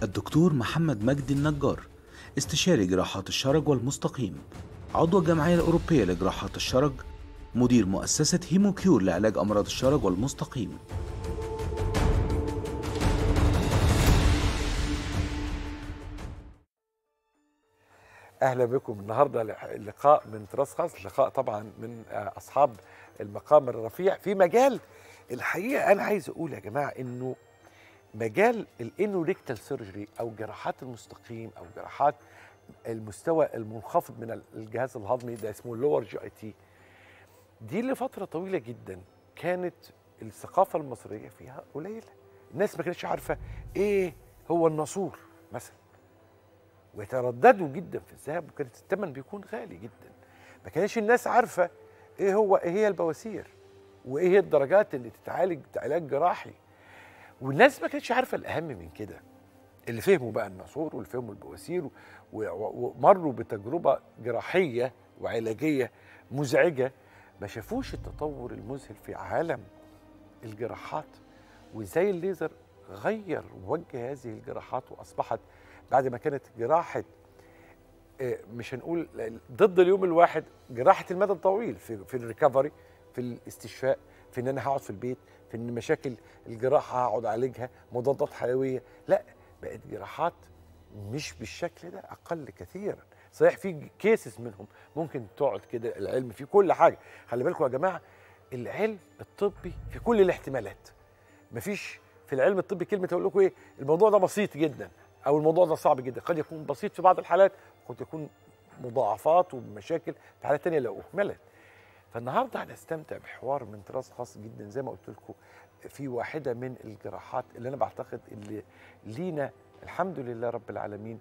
الدكتور محمد مجدي النجار استشاري جراحات الشرج والمستقيم عضو الجمعية الأوروبية لجراحات الشرج مدير مؤسسة هيموكيور لعلاج أمراض الشرج والمستقيم اهلا بكم النهارده لقاء من تراث خاص لقاء طبعا من آه، اصحاب المقام الرفيع في مجال الحقيقه انا عايز اقول يا جماعه انه مجال الانوريكتال سيرجري او جراحات المستقيم او جراحات المستوى المنخفض من الجهاز الهضمي ده اسمه اللور جي اي تي دي لفتره طويله جدا كانت الثقافه المصريه فيها قليله الناس ما كانتش عارفه ايه هو الناسور مثلا ويترددوا جدا في الذهاب وكانت الثمن بيكون غالي جدا ما كانش الناس عارفه ايه هو ايه هي البواسير وايه هي الدرجات اللي تتعالج علاج جراحي والناس ما كانتش عارفه الاهم من كده اللي فهموا بقى الناسور واللي فهموا البواسير و- و- ومروا بتجربه جراحيه وعلاجيه مزعجه ما شافوش التطور المذهل في عالم الجراحات وازاي الليزر غير وجه هذه الجراحات واصبحت بعد ما كانت جراحه آه، مش هنقول ضد اليوم الواحد جراحه المدى الطويل في في الريكفري في الاستشفاء في ان انا هقعد في البيت في ان مشاكل الجراحه هقعد اعالجها مضادات حيويه لا بقت جراحات مش بالشكل ده اقل كثيرا صحيح في كيسز منهم ممكن تقعد كده العلم في كل حاجه خلي بالكم يا جماعه العلم الطبي في كل الاحتمالات مفيش في العلم الطبي كلمه اقول لكم ايه الموضوع ده بسيط جدا او الموضوع ده صعب جدا قد يكون بسيط في بعض الحالات قد يكون مضاعفات ومشاكل في حالات تانية لو اهملت فالنهارده هنستمتع بحوار من طراز خاص جدا زي ما قلت لكم في واحده من الجراحات اللي انا بعتقد اللي لينا الحمد لله رب العالمين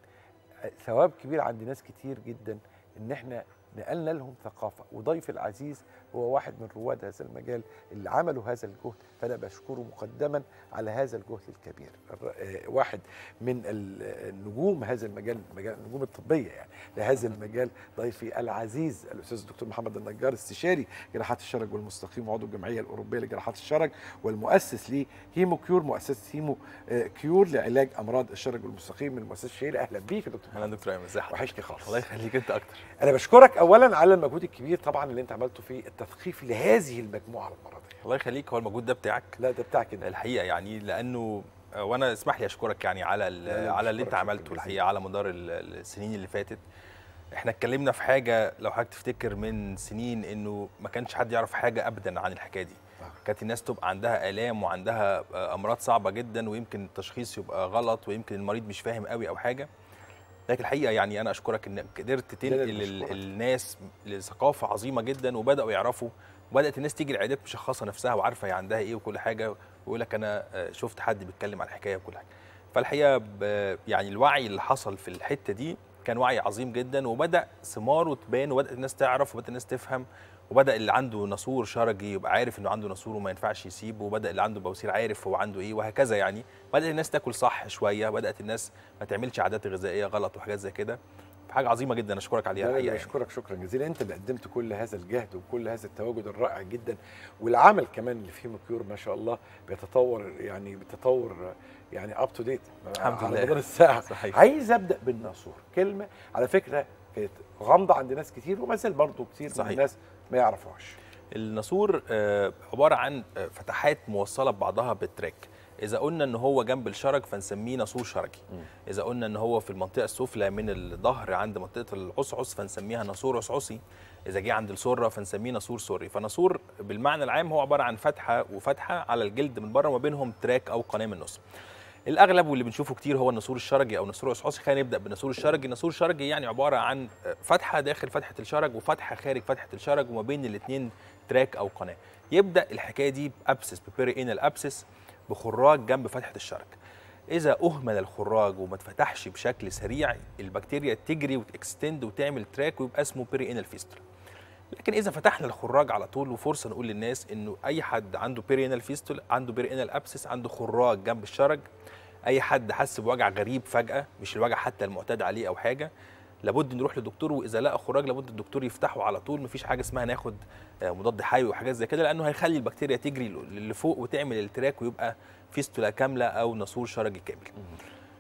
ثواب كبير عند ناس كتير جدا ان احنا نقلنا لهم ثقافه وضيفي العزيز هو واحد من رواد هذا المجال اللي عملوا هذا الجهد فانا بشكره مقدما على هذا الجهد الكبير الر- آه، واحد من ال- النجوم هذا المجال مجال النجوم الطبيه يعني لهذا المجال ضيفي العزيز الاستاذ الدكتور محمد النجار استشاري جراحات الشرج والمستقيم وعضو الجمعيه الاوروبيه لجراحات الشرج والمؤسس لهيمو كيور مؤسسه هيمو آه، كيور لعلاج امراض الشرج والمستقيم من مؤسسه الشهيره اهلا بيك يا دكتور اهلا دكتور ايمن ازي حضرتك وحشني خالص الله يخليك انت اكتر انا بشكرك اولا على المجهود الكبير طبعا اللي انت عملته في التثقيف لهذه المجموعه المرضيه الله يخليك هو المجهود ده بتاعك لا ده بتاعك انت الحقيقه يعني لانه آه، وانا اسمح لي اشكرك يعني على ال- لا، لا، على اللي انت بشكرك عملته شكراً الحقيقه على مدار ال- السنين اللي فاتت احنا اتكلمنا في حاجه لو حضرتك تفتكر من سنين انه ما كانش حد يعرف حاجه ابدا عن الحكايه دي آه. كانت الناس تبقى عندها الام وعندها آه، امراض صعبه جدا ويمكن التشخيص يبقى غلط ويمكن المريض مش فاهم قوي او حاجه لكن الحقيقه يعني انا اشكرك انك قدرت لا، لا، تنقل ال- بشكرك. الناس لثقافه عظيمه جدا وبداوا يعرفوا وبدات الناس تيجي العيادات مشخصه نفسها وعارفه هي عندها ايه وكل حاجه ويقول لك انا آه، شفت حد بيتكلم عن الحكايه وكل حاجه فالحقيقه ب- يعني الوعي اللي حصل في الحته دي كان وعي عظيم جدا وبدا ثماره تبان وبدات الناس تعرف وبدات الناس تفهم وبدا اللي عنده ناسور شرجي يبقى عارف انه عنده ناسور وما ينفعش يسيبه وبدا اللي عنده بواسير عارف هو عنده ايه وهكذا يعني بدات الناس تاكل صح شويه بدات الناس ما تعملش عادات غذائيه غلط وحاجات زي كده حاجه عظيمه جدا اشكرك عليها لا، لا، الحقيقه يعني. بشكرك شكرا جزيلا انت اللي قدمت كل هذا الجهد وكل هذا التواجد الرائع جدا والعمل كمان اللي فيه مكيور ما شاء الله بيتطور يعني بتطور يعني اب تو ديت الحمد على لله. مدار الساعه صحيح. عايز ابدا بالناسور كلمه على فكره كانت غامضه عند ناس كتير وما زال برضه كتير من صحيح. الناس ما يعرفوهاش الناسور آه، عباره عن آه، فتحات موصله ببعضها بالتراك اذا قلنا ان هو جنب الشرج فنسميه ناسور شرجي اذا قلنا ان هو في المنطقه السفلى من الظهر عند منطقه العصعص فنسميها ناسور عصعصي اذا جه عند السره فنسميه ناسور سري فناسور بالمعنى العام هو عباره عن فتحه وفتحه على الجلد من بره وما بينهم تراك او قناه من النص الاغلب واللي بنشوفه كتير هو الناسور الشرجي او الناسور العصعصي خلينا نبدا بالناسور الشرجي الناسور الشرجي يعني عباره عن فتحه داخل فتحه الشرج وفتحه خارج فتحه الشرج وما بين الاثنين تراك او قناه يبدا الحكايه دي بابسس ببيري انال ابسس بخراج جنب فتحه الشرج اذا اهمل الخراج وما اتفتحش بشكل سريع البكتيريا تجري وتكستند وتعمل تراك ويبقى اسمه بيري انال فيستولا لكن اذا فتحنا الخراج على طول وفرصه نقول للناس انه اي حد عنده بيرينال فيستول عنده بيرينال ابسس عنده خراج جنب الشرج اي حد حس بوجع غريب فجاه مش الوجع حتى المعتاد عليه او حاجه لابد نروح لدكتور واذا لقى خراج لابد الدكتور يفتحه على طول مفيش حاجه اسمها ناخد آه، مضاد حيوي وحاجات زي كده لانه هيخلي البكتيريا تجري لفوق وتعمل التراك ويبقى فيستولا كامله او ناسور شرجي كامل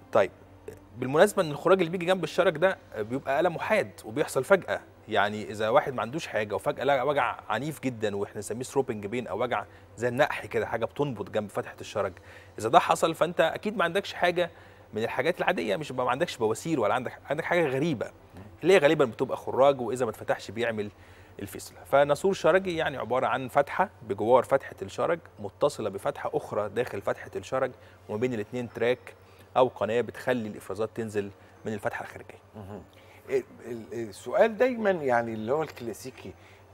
طيب بالمناسبه ان الخراج اللي بيجي جنب الشرج ده بيبقى الم محاد وبيحصل فجاه يعني اذا واحد ما عندوش حاجه وفجاه لقى وجع عنيف جدا واحنا نسميه ثروبنج بين او وجع زي النقح كده حاجه بتنبض جنب فتحه الشرج اذا ده حصل فانت اكيد ما عندكش حاجه من الحاجات العاديه مش ما عندكش بواسير ولا عندك عندك حاجه غريبه اللي هي غالبا بتبقى خراج واذا ما اتفتحش بيعمل الفسلة فناسور شرجي يعني عبارة عن فتحة بجوار فتحة الشرج متصلة بفتحة أخرى داخل فتحة الشرج وما بين الاثنين تراك أو قناة بتخلي الإفرازات تنزل من الفتحة الخارجية ال- ال- السؤال دايما يعني اللي هو الكلاسيكي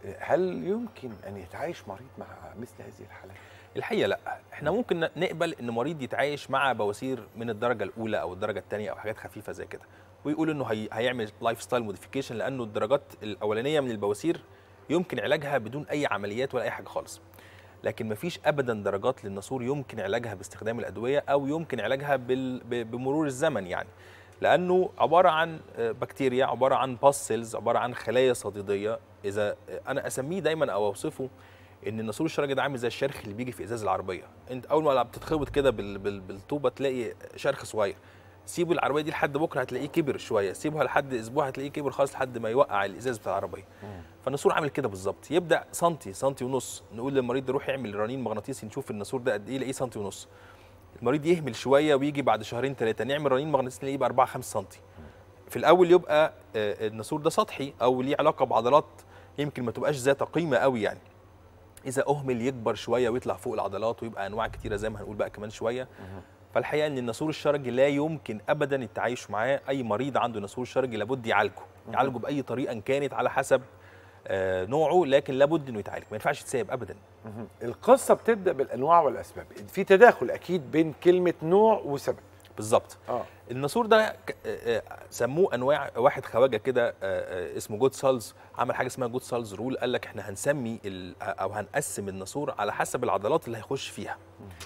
هل يمكن ان يتعايش مريض مع مثل هذه الحالات؟ الحقيقة لا احنا ممكن نقبل ان مريض يتعايش مع بواسير من الدرجة الأولى أو الدرجة الثانية أو حاجات خفيفة زي كده ويقول انه هي هيعمل لايف ستايل موديفيكيشن لأنه الدرجات الأولانية من البواسير يمكن علاجها بدون أي عمليات ولا أي حاجة خالص لكن مفيش ابدا درجات للناسور يمكن علاجها باستخدام الادويه او يمكن علاجها بال... ب- بمرور الزمن يعني لانه عباره عن آه، بكتيريا عباره عن باس سيلز عباره عن خلايا صديديه اذا آه، انا اسميه دايما او اوصفه ان الناسور الشرجي ده عامل زي الشرخ اللي بيجي في ازاز العربيه انت اول ما بتتخبط كده بال... بال... بالطوبه تلاقي شرخ صغير سيبوا العربيه دي لحد بكره هتلاقيه كبر شويه سيبوها لحد اسبوع هتلاقيه كبر خالص لحد ما يوقع الازاز بتاع العربيه فالناسور عامل كده بالظبط يبدا سنتي سنتي ونص نقول للمريض ده روح يعمل رنين مغناطيسي نشوف الناسور ده قد ايه يلاقيه سنتي ونص المريض يهمل شويه ويجي بعد شهرين ثلاثه نعمل رنين مغناطيسي نلاقيه ب 4 5 سنتي في الاول يبقى آه، الناسور ده سطحي او ليه علاقه بعضلات يمكن ما تبقاش ذات قيمه قوي يعني اذا اهمل يكبر شويه ويطلع فوق العضلات ويبقى انواع كتيره زي ما هنقول بقى كمان شويه فالحقيقه ان الناسور الشرجي لا يمكن ابدا التعايش معاه اي مريض عنده ناسور شرجي لابد يعالجه يعالجه باي طريقه إن كانت على حسب آه، نوعه لكن لابد انه يتعالج ما ينفعش يتساب ابدا القصه بتبدا بالانواع والاسباب في تداخل اكيد بين كلمه نوع وسبب بالظبط اه الناسور ده ك- آه، آه، سموه انواع واحد خواجه كده آه، آه، اسمه جود سالز عمل حاجه اسمها جود سالز رول قال لك احنا هنسمي ال- او هنقسم الناسور على حسب العضلات اللي هيخش فيها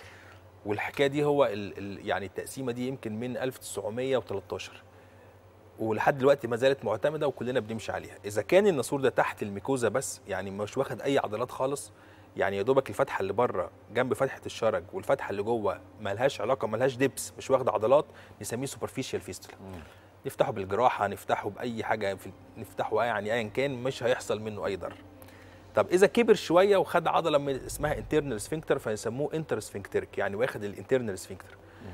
والحكايه دي هو ال ال يعني التقسيمه دي يمكن من 1913 ولحد دلوقتي ما زالت معتمده وكلنا بنمشي عليها اذا كان الناسور ده تحت الميكوزا بس يعني مش واخد اي عضلات خالص يعني يا دوبك الفتحه اللي بره جنب فتحه الشرج والفتحه اللي جوه ملهاش علاقه ملهاش دبس مش واخد عضلات نسميه سوبرفيشال فيستولا نفتحه بالجراحه نفتحه باي حاجه في نفتحه يعني ايا كان مش هيحصل منه اي ضرر طب اذا كبر شويه وخد عضله من اسمها انترنال سفنكتر فيسموه انتر سفنكتريك يعني واخد الانترنال سفنكتر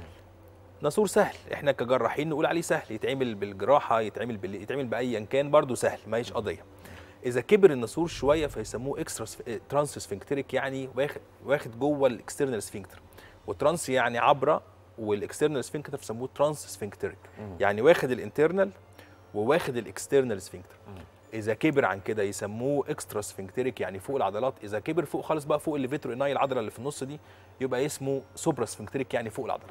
ناسور سهل احنا كجراحين نقول عليه سهل يتعمل بالجراحه يتعمل بال... يتعمل بايا كان برضه سهل ما هيش قضيه اذا كبر الناسور شويه فيسموه اكسترا ترانس سفنكتريك يعني واخد واخد جوه الاكسترنال سفنكتر والترانس يعني عبره والاكسترنال سفنكتر فيسموه ترانس سفنكتريك يعني واخد الانترنال وواخد الاكسترنال سفنكتر اذا كبر عن كده يسموه اكسترا سفنكتريك يعني فوق العضلات اذا كبر فوق خالص بقى فوق الليفيترو اناي العضله اللي في النص دي يبقى اسمه سوبرا سفنكتريك يعني فوق العضلات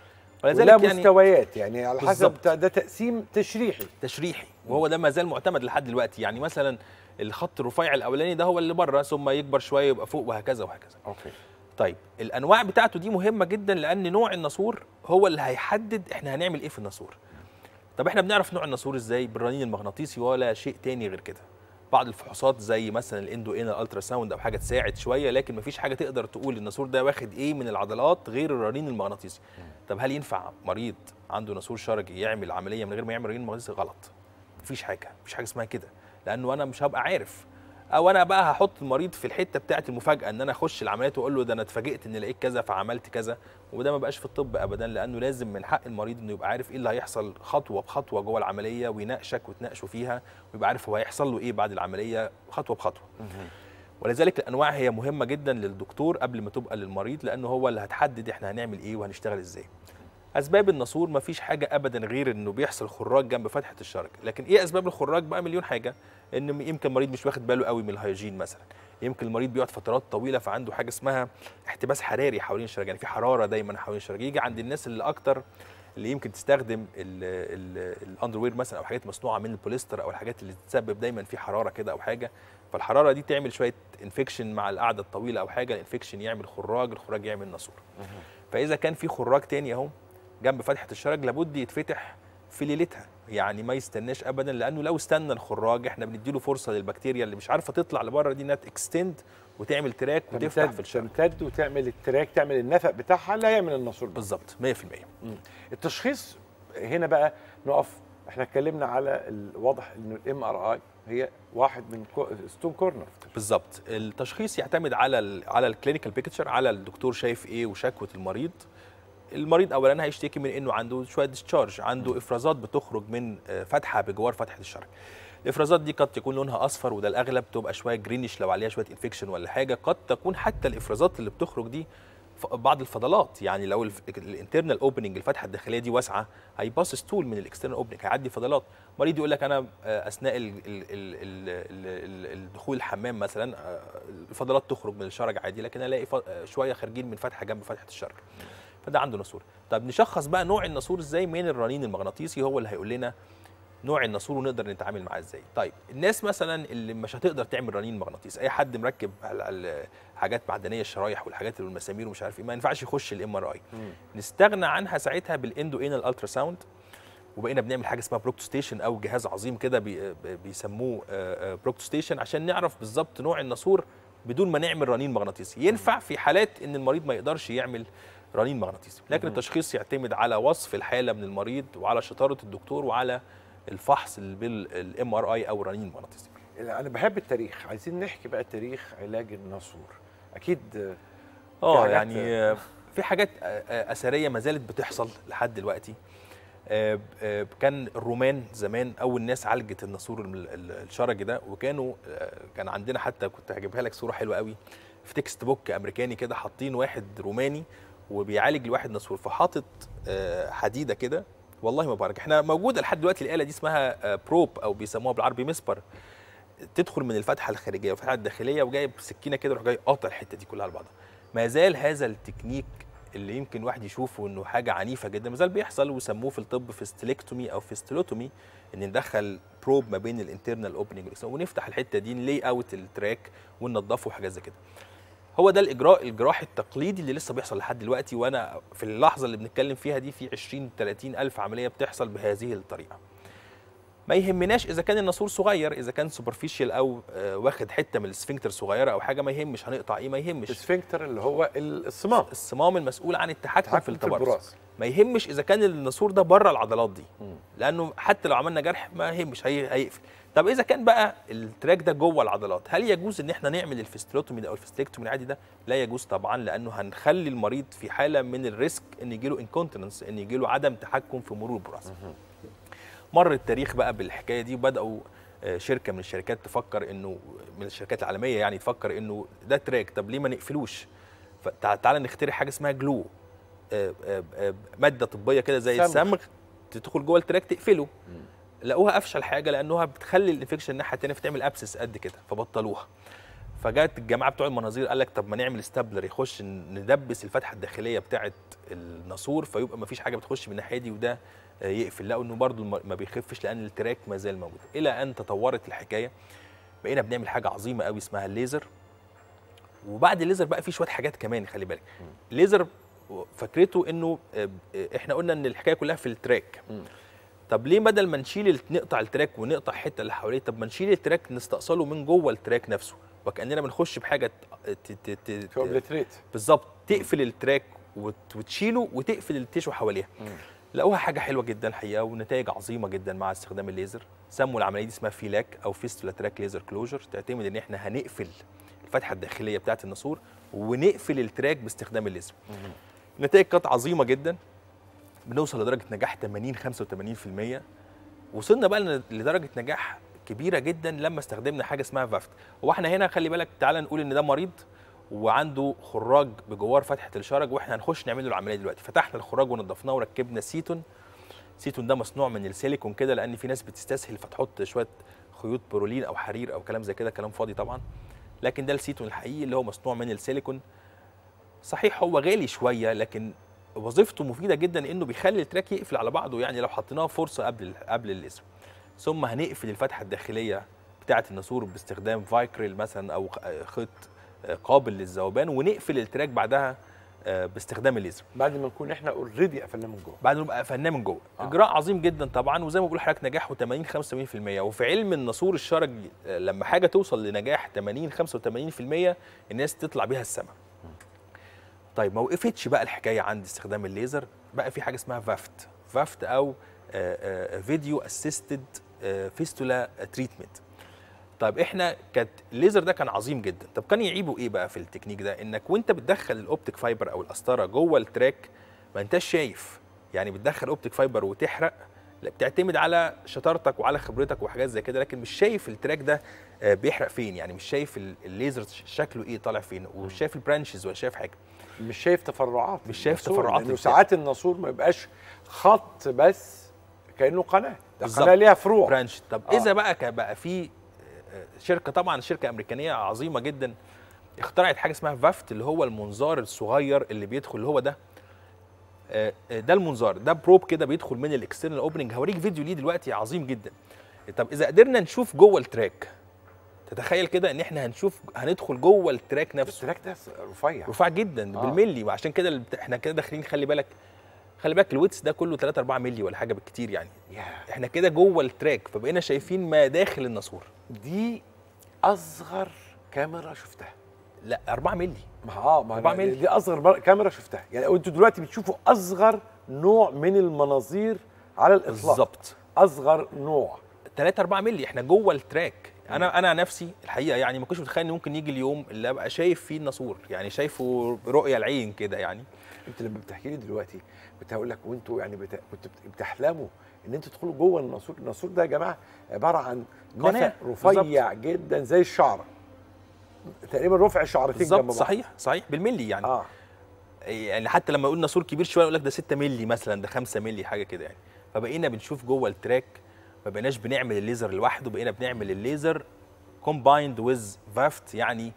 ولا مستويات يعني على حسب بالظبط. ده, ده تقسيم تشريحي تشريحي وهو ده ما زال معتمد لحد دلوقتي يعني مثلا الخط الرفيع الاولاني ده هو اللي بره ثم يكبر شويه يبقى فوق وهكذا وهكذا اوكي طيب الانواع بتاعته دي مهمه جدا لان نوع الناسور هو اللي هيحدد احنا هنعمل ايه في الناسور طب احنا بنعرف نوع الناسور ازاي بالرنين المغناطيسي ولا شيء تاني غير كده بعض الفحوصات زي مثلا الاندو انا الترا ساوند او حاجه تساعد شويه لكن مفيش حاجه تقدر تقول الناسور ده واخد ايه من العضلات غير الرنين المغناطيسي طب هل ينفع مريض عنده ناسور شرجي يعمل عمليه من غير ما يعمل رنين مغناطيسي غلط مفيش حاجه مفيش حاجه اسمها كده لانه انا مش هبقى عارف او انا بقى هحط المريض في الحته بتاعه المفاجاه ان انا اخش العمليات واقول له ده انا اتفاجئت ان لقيت كذا فعملت كذا وده ما بقاش في الطب ابدا لانه لازم من حق المريض انه يبقى عارف ايه اللي هيحصل خطوه بخطوه جوه العمليه ويناقشك وتناقشوا فيها ويبقى عارف هو هيحصل له ايه بعد العمليه خطوه بخطوه ولذلك الانواع هي مهمه جدا للدكتور قبل ما تبقى للمريض لانه هو اللي هتحدد احنا هنعمل ايه وهنشتغل ازاي اسباب الناسور ما فيش حاجه ابدا غير انه بيحصل خراج جنب فتحه الشرج لكن ايه اسباب الخراج بقى مليون حاجه ان يمكن المريض مش واخد باله قوي من الهيجين مثلا يمكن المريض بيقعد فترات طويله فعنده حاجه اسمها احتباس حراري حوالين الشرج يعني في حراره دايما حوالين الشرج يجي عند الناس اللي اكتر اللي يمكن تستخدم الاندروير مثلا او حاجات مصنوعه من البوليستر او الحاجات اللي تسبب دايما في حراره كده او حاجه فالحراره دي تعمل شويه انفكشن مع القعده الطويله او حاجه الانفكشن يعمل خراج الخراج يعمل ناسور فاذا كان في خراج تاني اهو جنب فتحه الشرج لابد يتفتح في ليلتها يعني ما يستناش ابدا لانه لو استنى الخراج احنا بنديله فرصه للبكتيريا اللي مش عارفه تطلع لبره دي انها تكستند وتعمل تراك وتفتح في تمتد الشرج تمتد وتعمل التراك تعمل النفق بتاعها لا يعمل الناسور بس. بالظبط 100% التشخيص هنا بقى نقف احنا اتكلمنا على الواضح انه الام ار اي هي واحد من كو ستون كورنر بالظبط التشخيص يعتمد على ال على الكلينيكال بيكتشر على الدكتور شايف ايه وشكوى المريض المريض اولا هيشتكي من انه عنده شويه ديسشارج عنده افرازات بتخرج من آه، فتحه بجوار فتحه الشرج الافرازات دي قد تكون لونها اصفر وده الاغلب تبقى شويه جرينش لو عليها شويه انفكشن ولا حاجه قد تكون حتى الافرازات اللي بتخرج دي ف- بعض الفضلات يعني لو الانترنال اوبننج الفتحه الداخليه دي واسعه هيباص ستول من الاكسترنال اوبننج هيعدي فضلات مريض يقول لك انا آه، اثناء ال ال ال ال ال ال الدخول الحمام مثلا آه، الفضلات تخرج من الشرج عادي لكن الاقي ف- آه، شويه خارجين من فتحه جنب فتحه الشرج فده عنده ناسور طب نشخص بقى نوع الناسور ازاي من الرنين المغناطيسي هو اللي هيقول لنا نوع الناسور ونقدر نتعامل معاه ازاي طيب الناس مثلا اللي مش هتقدر تعمل رنين مغناطيسي اي حد مركب على- على حاجات معدنيه الشرايح والحاجات اللي والمسامير ومش عارف ايه ما ينفعش يخش الام ار اي نستغنى عنها ساعتها بالاندو انال الترا ساوند وبقينا بنعمل حاجه اسمها بروكتو ستيشن او جهاز عظيم كده بي بيسموه بروكتو ستيشن عشان نعرف بالظبط نوع الناسور بدون ما نعمل رنين مغناطيسي ينفع في حالات ان المريض ما يقدرش يعمل رنين مغناطيسي لكن التشخيص يعتمد على وصف الحاله من المريض وعلى شطاره الدكتور وعلى الفحص بالام ار اي او الرنين المغناطيسي انا بحب التاريخ عايزين نحكي بقى تاريخ علاج الناسور اكيد في اه حاجات- يعني آه، في حاجات آه، آه، اثريه ما زالت بتحصل لحد دلوقتي آه، آه، كان الرومان زمان اول ناس عالجت الناسور ال- ال- الشرجي ده وكانوا آه، كان عندنا حتى كنت هجيبها لك صوره حلوه قوي في تكست بوك امريكاني كده حاطين واحد روماني وبيعالج لواحد ناسور فحاطط آه، حديده كده والله ما بارك احنا موجوده لحد دلوقتي الاله دي اسمها آه، بروب او بيسموها بالعربي مسبر تدخل من الفتحه الخارجيه والفتحه الداخليه وجايب سكينه كده يروح جاي قاطع الحته دي كلها على بعضها ما زال هذا التكنيك اللي يمكن واحد يشوفه انه حاجه عنيفه جدا ما زال بيحصل وسموه في الطب فيستلكتومي او فيستلوتومي ان ندخل بروب ما بين الانترنال اوبننج ونفتح الحته دي نلي اوت التراك وننضفه وحاجات زي كده هو ده الاجراء الجراحي التقليدي اللي لسه بيحصل لحد دلوقتي وانا في اللحظه اللي بنتكلم فيها دي في 20 30 الف عمليه بتحصل بهذه الطريقه ما يهمناش اذا كان الناسور صغير اذا كان سوبرفيشال او آه، واخد حته من السفنكتر صغيره او حاجه ما يهمش هنقطع ايه ما يهمش السفنكتر اللي هو الصمام الصمام المسؤول عن التحكم في تحكم في التبرز البراز ما يهمش اذا كان الناسور ده بره العضلات دي مم. لانه حتى لو عملنا جرح ما يهمش هي هيقفل طب اذا كان بقى التراك ده جوه العضلات هل يجوز ان احنا نعمل الفيستلوتومي ده او الفيستلكتومي العادي ده لا يجوز طبعا لانه هنخلي المريض في حاله من الريسك ان يجيله انكونتيننس ان يجيله عدم تحكم في مرور البراز مر التاريخ بقى بالحكايه دي وبداوا آه، شركه من الشركات تفكر انه من الشركات العالميه يعني تفكر انه ده تراك طب ليه ما نقفلوش فتعالى نخترع حاجه اسمها جلو آه، آه، آه، ماده طبيه كده زي صمغ. الصمغ تدخل جوه التراك تقفله لقوها افشل حاجه لانها بتخلي الانفكشن الناحيه الثانيه فتعمل ابسس قد كده فبطلوها فجات الجماعه بتوع المناظير قال لك طب ما نعمل ستابلر يخش ندبس الفتحه الداخليه بتاعه الناسور فيبقى ما فيش حاجه بتخش من الناحيه دي وده آه، يقفل لقوا انه برضه الم- ما بيخفش لان التراك ما زال موجود الى ان تطورت الحكايه بقينا بنعمل حاجه عظيمه قوي اسمها الليزر وبعد الليزر بقى في شويه حاجات كمان خلي بالك الليزر فكرته انه آه، آه، احنا قلنا ان الحكايه كلها في التراك مم. طب ليه بدل ما نشيل ال- نقطع التراك ونقطع الحته اللي حواليه طب ما نشيل التراك نستأصله من جوه التراك نفسه وكاننا بنخش بحاجه ت- ت- ت- ت- في اوبليتريت بالظبط تقفل التراك وت- وتشيله وتقفل التيشو حواليها لقوها حاجه حلوه جدا الحقيقه ونتائج عظيمه جدا مع استخدام الليزر سموا العمليه دي اسمها فيلاك او فيستولا تراك ليزر كلوجر تعتمد ان احنا هنقفل الفتحه الداخليه بتاعه الناسور ونقفل التراك باستخدام الليزر النتائج كانت عظيمه جدا بنوصل لدرجه نجاح 80 85% وصلنا بقى لن- لدرجه نجاح كبيره جدا لما استخدمنا حاجه اسمها فافت هو احنا هنا خلي بالك تعالى نقول ان ده مريض وعنده خراج بجوار فتحه الشرج واحنا هنخش نعمل له العمليه دلوقتي فتحنا الخراج ونضفناه وركبنا سيتون سيتون ده مصنوع من السيليكون كده لان في ناس بتستسهل فتحط شويه خيوط بورولين او حرير او كلام زي كده كلام فاضي طبعا لكن ده السيتون الحقيقي اللي هو مصنوع من السيليكون صحيح هو غالي شويه لكن وظيفته مفيده جدا انه بيخلي التراك يقفل على بعضه يعني لو حطيناه فرصه قبل قبل الليزر ثم هنقفل الفتحه الداخليه بتاعه الناسور باستخدام فايكريل مثلا او خيط قابل للذوبان ونقفل التراك بعدها آه، باستخدام الليزر بعد ما نكون احنا اوريدي قفلناه من جوه بعد ما نبقى قفلناه من جوه آه. اجراء عظيم جدا طبعا وزي ما بقول لحضرتك نجاحه 80 85% وفي علم الناسور الشرجي آه، لما حاجه توصل لنجاح 80 85% الناس تطلع بيها السماء طيب ما وقفتش بقى الحكايه عند استخدام الليزر بقى في حاجه اسمها فافت فافت او فيديو اسيستد فيستولا تريتمنت طيب احنا كانت الليزر ده كان عظيم جدا طب كان يعيبه ايه بقى في التكنيك ده انك وانت بتدخل الاوبتيك فايبر او القسطره جوه التراك ما انتش شايف يعني بتدخل اوبتيك فايبر وتحرق لا بتعتمد على شطارتك وعلى خبرتك وحاجات زي كده لكن مش شايف التراك ده آه، بيحرق فين يعني مش شايف ال- الليزر ش- شكله ايه طالع فين ومش شايف البرانشز ولا شايف حاجه مش شايف تفرعات مش شايف الناسور، تفرعات لانه البتاع. ساعات الناسور ما يبقاش خط بس كانه قناه ده بالظبط. قناه ليها فروع برانش طب آه. اذا بقى كان بقى في آه، شركه طبعا شركه امريكانيه عظيمه جدا اخترعت حاجه اسمها فافت اللي هو المنظار الصغير اللي بيدخل اللي هو ده آه، آه، ده المنظار ده بروب كده بيدخل من الاكسترنال اوبننج هوريك فيديو ليه دلوقتي عظيم جدا طب اذا قدرنا نشوف جوه التراك تتخيل كده ان احنا هنشوف هندخل جوه التراك نفسه التراك ده رفيع رفيع جدا آه. بالملي وعشان كده البت- احنا كده داخلين خلي بالك خلي بالك الويتس ده كله 3 4 ملي ولا حاجه بالكتير يعني ياه. احنا كده جوه التراك فبقينا شايفين ما داخل الناسور دي اصغر كاميرا شفتها لا 4 ملي ما اه ما أربعة أنا- مللي. دي اصغر مر- كاميرا شفتها يعني انتوا دلوقتي بتشوفوا اصغر نوع من المناظير على الاطلاق بالظبط اصغر نوع 3 4 ملي احنا جوه التراك انا انا نفسي الحقيقه يعني ما كنتش متخيل ان ممكن يجي اليوم اللي ابقى شايف فيه الناسور يعني شايفه رؤيه العين كده يعني انت لما بتحكي لي دلوقتي بتقول لك وانتوا يعني بت... كنتوا بت- بتحلموا ان انتوا تدخلوا جوه الناسور الناسور ده يا جماعه عباره عن قناة. نفق رفيع جدا زي الشعره تقريبا رفع شعرتين جنب بالظبط بعض صحيح صحيح بالملي يعني اه يعني حتى لما يقول ناسور كبير شويه يقول لك ده 6 مللي مثلا ده 5 مللي حاجه كده يعني فبقينا بنشوف جوه التراك ما بقيناش بنعمل الليزر لوحده بقينا بنعمل الليزر كومبايند ويز فافت يعني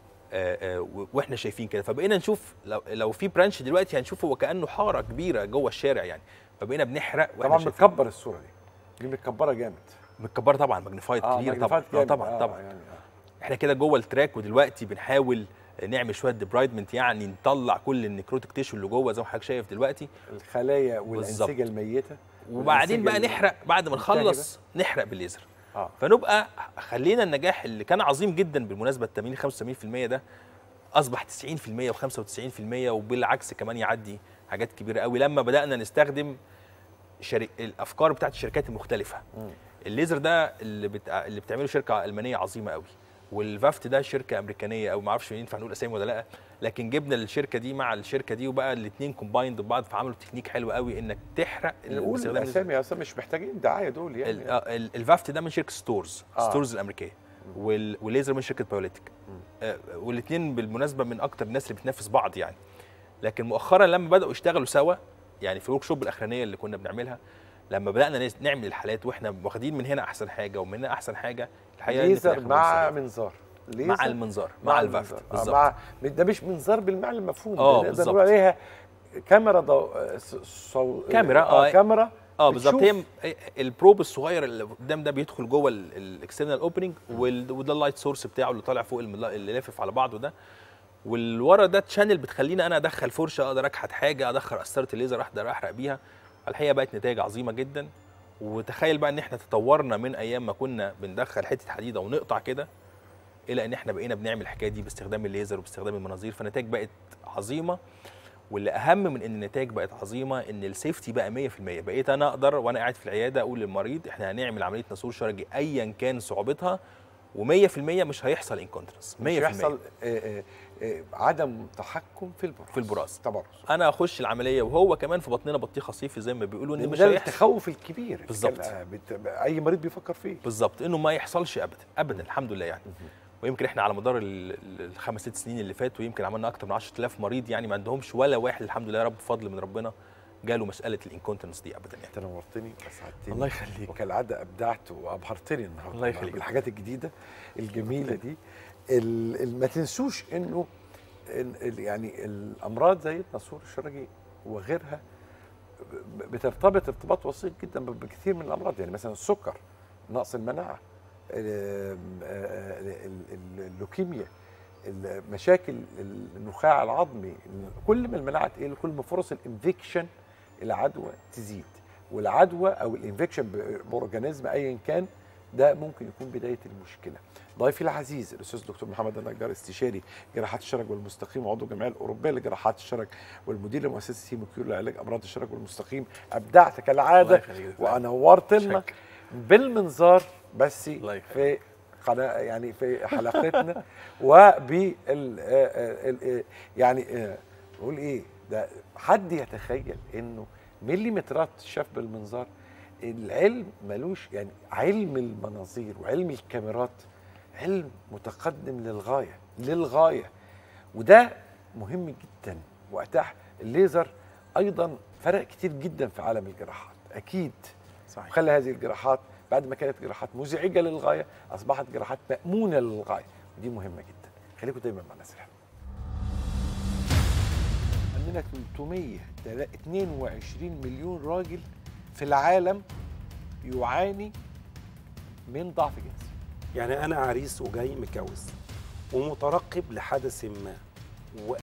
آه، آه، و- واحنا شايفين كده فبقينا نشوف لو لو في برانش دلوقتي هنشوفه هو كانه حاره كبيره جوه الشارع يعني فبقينا بنحرق واحنا طبعا شايفين متكبر الصوره دي دي متكبره جامد متكبره طبعا ماجنيفايد كبير طبعا magnified آه جامد. طبعا طبعا يعني آه. احنا كده جوه التراك ودلوقتي بنحاول نعمل شويه ديبرايدمنت يعني نطلع كل النيكروتيك تيشو اللي جوه زي ما حضرتك شايف دلوقتي الخلايا بالظبط. والانسجه الميته وبعدين بقى والأنسجة نحرق بعد ما الملتهبة. نخلص نحرق بالليزر اه فنبقى خلينا النجاح اللي كان عظيم جدا بالمناسبه ال 80 85% ده اصبح 90% و95% وبالعكس كمان يعدي حاجات كبيره قوي لما بدانا نستخدم شرك... الافكار بتاعت الشركات المختلفه مم. الليزر ده اللي بتع... اللي بتعمله شركه المانيه عظيمه قوي والفافت ده شركه امريكانيه او ما اعرفش ينفع نقول اسامي ولا لا لكن جبنا الشركه دي مع الشركه دي وبقى الاثنين كومبايند ببعض فعملوا تكنيك حلو قوي انك تحرق نقول باستخدام الليزر. الاسامي اصلا مش محتاجين دعايه دول يعني ال- آه، ال- الفافت ده من شركه ستورز آه. آه. ستورز الامريكيه وال- والليزر من شركه بايوليتيك آه والاثنين بالمناسبه من اكتر الناس اللي بتنافس بعض يعني لكن مؤخرا لما بداوا يشتغلوا سوا يعني في الورك شوب الاخرانيه اللي كنا بنعملها لما بدانا نس- نعمل الحالات واحنا واخدين من هنا احسن حاجه ومن هنا احسن حاجه الحقيقه إن في ليزر الآخر مع بنستفيد. منظار ليزر مع المنظار مع, الفافت المنظار. آه، بالظبط مع ده مش منظار بالمعنى المفهوم آه، ده نقدر بالظبط. نقول عليها كاميرا ضو... آه، ص- صو... كاميرا، آه. كاميرا اه بالظبط بتشوف هي البروب الصغير اللي قدام ده بيدخل جوه الاكسترنال اوبننج وده اللايت سورس بتاعه اللي طالع فوق الم- اللي لافف على بعضه ده والورا ده تشانل بتخليني انا ادخل فرشه اقدر اكحت حاجه ادخل قسطره الليزر اقدر احرق بيها الحقيقه بقت نتائج عظيمه جدا وتخيل بقى ان احنا تطورنا من ايام ما كنا بندخل حته حديده ونقطع كده الى ان احنا بقينا بنعمل الحكايه دي باستخدام الليزر وباستخدام المناظير فالنتائج بقت عظيمه واللي اهم من ان النتائج بقت عظيمه ان السيفتي بقى 100% بقيت انا اقدر وانا قاعد في العياده اقول للمريض احنا هنعمل عمليه نسور شرجي ايا كان صعوبتها و100% مش هيحصل انكونترنس 100% مش يحصل آه، آه، آه، عدم تحكم في البراز في البراز. تبرز انا اخش العمليه وهو كمان في بطننا بطيخه صيفي زي ما بيقولوا ان لأن مش ده هيحصل التخوف الكبير بالظبط. كان، آه، بت... اي مريض بيفكر فيه بالظبط انه ما يحصلش ابدا ابدا الحمد لله يعني ويمكن احنا على مدار ال- ال- الخمس ست سنين اللي فاتوا يمكن عملنا اكتر من 10000 مريض يعني ما عندهمش ولا واحد الحمد لله يا رب بفضل من ربنا جاله مساله الانكونتنس دي ابدا يعني انت نورتني واسعدتني الله يخليك. وكالعاده ابدعت وابهرتني النهارده الله يخليك. بالحاجات الجديده الجميله دي ال... ال... ما تنسوش انه ال... ال... يعني الامراض زي النسور الشرجي وغيرها ب- بترتبط ارتباط وثيق جدا ب- بكثير من الامراض يعني مثلا السكر نقص المناعه ال- ال- ال- اللوكيميا مشاكل النخاع العظمي كل ما المناعه تقل كل ما فرص الانفكشن العدوى تزيد والعدوى او الانفكشن باورجانيزم ايا كان ده ممكن يكون بدايه المشكله ضيفي العزيز الاستاذ الدكتور محمد النجار استشاري جراحات الشرج والمستقيم وعضو الجمعيه الاوروبيه لجراحات الشرج والمدير لمؤسسه هيموكيور لعلاج امراض الشرج والمستقيم ابدعت الله كالعاده يخليك. ونورت لنا شكرا. بالمنظار بس الله يخليك. في قناه يعني في حلقتنا وبال آه، آه، ال- يعني آه، نقول ايه ده حد يتخيل انه مليمترات شاف بالمنظار العلم ملوش يعني علم المناظير وعلم الكاميرات علم متقدم للغايه للغايه وده مهم جدا واتاح الليزر ايضا فرق كتير جدا في عالم الجراحات اكيد صحيح وخلى هذه الجراحات بعد ما كانت جراحات مزعجه للغايه اصبحت جراحات مامونه للغايه ودي مهمه جدا خليكم دايما مع الناس الحلوه عندنا 322 مليون راجل في العالم يعاني من ضعف جنسي يعني انا عريس وجاي متجوز ومترقب لحدث ما